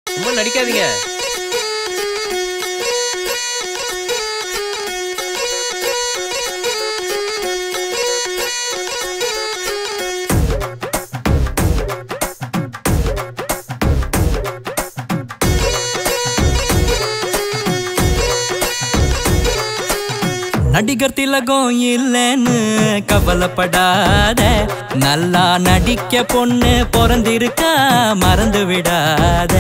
சும்மா நடிக்காதீங்க நடிகர் திலகம் இல்லைன்னு கவலைப்படாத நல்லா நடிக்க பொண்ணு பிறந்திருக்கா மறந்து விடாத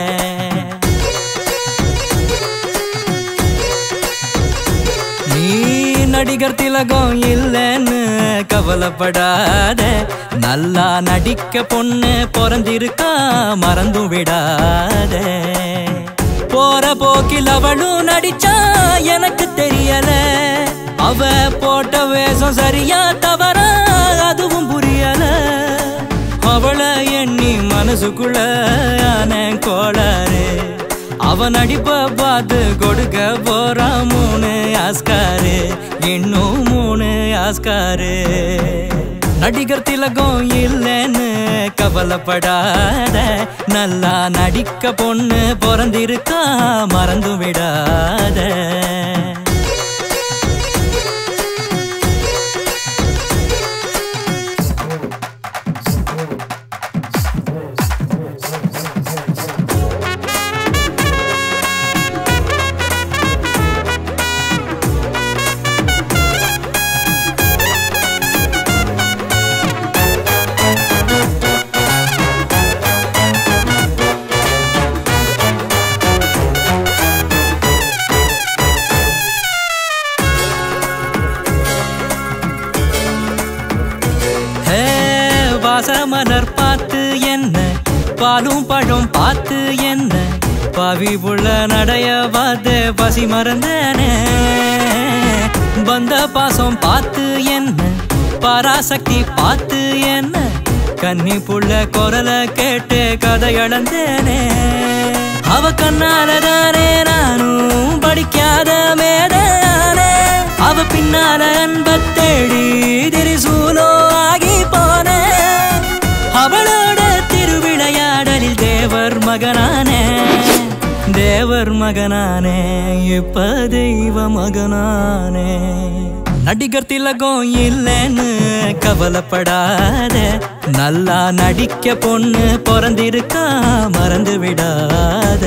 நீ நடிகர் திலகம் இல்லைன்னு கவலைப்படாத நல்லா நடிக்க பொண்ணு பிறந்திருக்கா மறந்தும் விடாத போற போக்கில் அவளும் நடிச்சா எனக்கு தெரியல அவ போட்ட வேஷம் சரியா தவறா அதுவும் புரியல அவளை எண்ணி மனசுக்குள்ள ஆன கோளாறு அவன் நடிப்ப பார்த்து கொடுக்க போறா மூணு ஆஸ்காரு இன்னும் மூணு ஆஸ்காரு நடிகர் திலகம் இல்லைன்னு கவலைப்படாத நல்லா நடிக்க பொண்ணு பிறந்திருக்கா மறந்து விடாத ஹே, வாசமலர் பார்த்து என்ன பாலும் பழம் பார்த்து என்ன பாவி புள்ள நடைய பார்த்து பசி மறந்தனே பந்த பாசம் பார்த்து என்ன பராசக்தி பார்த்து என்ன கன்னி புள்ள குரல கேட்டு கதை இழந்தேனே அவ கண்ணால தானே நானும் படிக்காத மேதானே அவ பின்னால அன்ப தேடி திரிசூலோ ஆகி போனேன் அவளோட திருவிளையாடலில் தேவர் மகனானே தேவர் மகனானே இப்ப தெய்வ மகனானே நடிகர் திலகம் இல்லைன்னு கவலைப்படாத நல்லா நடிக்க பொண்ணு பிறந்திருக்கா மறந்து விடாத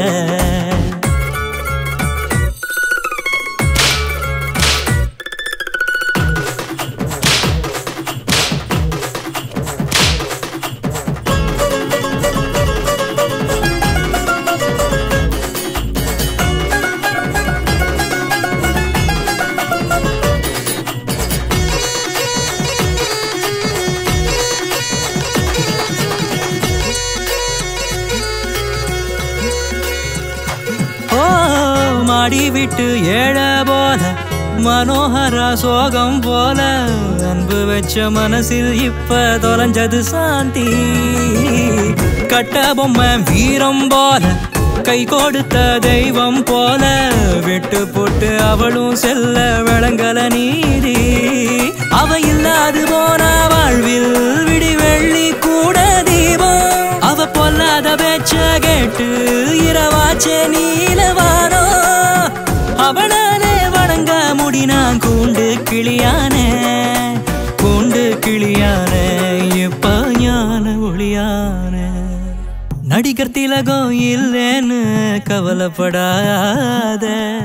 ஓ மாடி விட்டு ஏழ போல மனோகர சோகம் போல அன்பு வச்ச மனசில் இப்ப தொலைஞ்சது சாந்தி கட்ட பொம்மை வீரம் போல கை கொடுத்த தெய்வம் போல விட்டு போட்டு அவளும் செல்ல விளங்கல நீதி அவ இல்லாது போன வாழ்வில் விடி வெள்ளி கூட தீபம் அவ பொல்லாத பேச்ச கேட்டு இரவாச்சே நீலவானோ அவளாலே வணங்க முடினான் கூண்டு கிளியானே கூண்டு கிளியானே இப்ப ஞான ஒளியானே நடிகர் திலகம் இல்லைன்னு கவலைப்படாத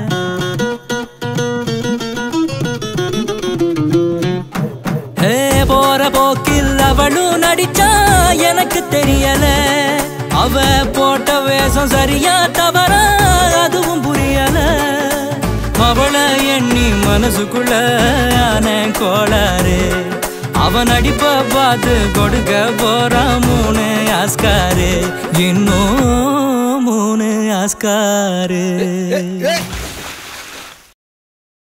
ஹே போற போக்கில் அவளும் நடிச்சா எனக்கு தெரியல அவ போட்ட வேஷம் சரியா தவறா அதுவும் புரியல அவளை எண்ணி மனசுக்குள்ள ஆன கோளாறு அவன் நடிப்ப பார்த்து கொடுக்க போறா மூணு ஆஸ்காரு இன்னும் மூணு ஆஸ்காரு